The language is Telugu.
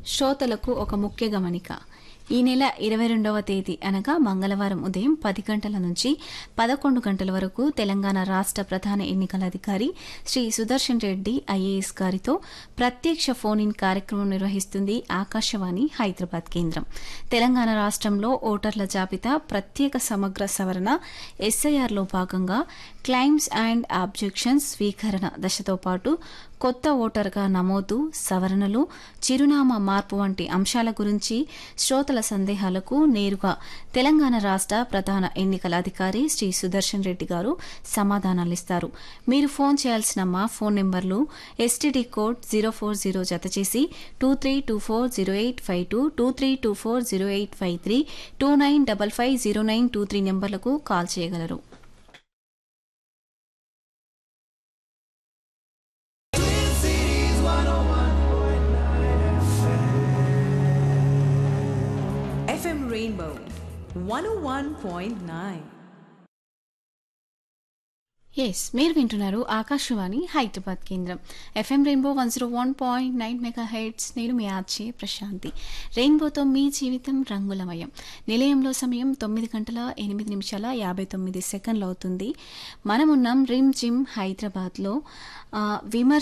శ్రోతలకు ఒక ముఖ్య గమనిక ఈ నెల ఇరవై రెండవ తేదీ అనగా మంగళవారం ఉదయం పది గంటల నుంచి పదకొండు గంటల వరకు తెలంగాణ రాష్ట్ర ప్రధాన ఎన్నికల అధికారి శ్రీ సుదర్శన్ రెడ్డి ఐఏఎస్ గారితో ప్రత్యక్ష ఫోన్ ఇన్ కార్యక్రమం నిర్వహిస్తుంది ఆకాశవాణి హైదరాబాద్ కేంద్రం తెలంగాణ రాష్ట్రంలో ఓటర్ల జాబితా ప్రత్యేక సమగ్ర సవరణ ఎస్ఐఆర్లో భాగంగా క్లైమ్స్ అండ్ ఆబ్జెక్షన్స్ స్వీకరణ దశతో పాటు కొత్త ఓటర్గా నమోదు సవరణలు చిరునామా మార్పు వంటి అంశాల గురించి శ్రోతల సందేహాలకు నేరుగా తెలంగాణ రాష్ట్ర ప్రధాన ఎన్నికల అధికారి శ్రీ సుదర్శన్ రెడ్డి గారు సమాధానాలిస్తారు మీరు ఫోన్ చేయాల్సిన మా ఫోన్ నెంబర్లు STD code zero four zero జత చేసి two three two four zero eight five two two three two four zero eight five three two nine double five zero nine two three నెంబర్లకు కాల్ చేయగలరు FM Rainbow 101.9. ఎస్ మీరు వింటున్నారు ఆకాశవాణి హైదరాబాద్ కేంద్రం FM Rainbow one zero one point nine megahertz నేను మీ ఆర్చే ప్రశాంతి రెయిన్బోతో మీ జీవితం రంగులమయం నిలయంలో సమయం తొమ్మిది గంటల ఎనిమిది నిమిషాల యాభై తొమ్మిది సెకండ్లు అవుతుంది మనమున్నాం రిమ్ జిమ్ హైదరాబాద్లో ఆ, విమర్శ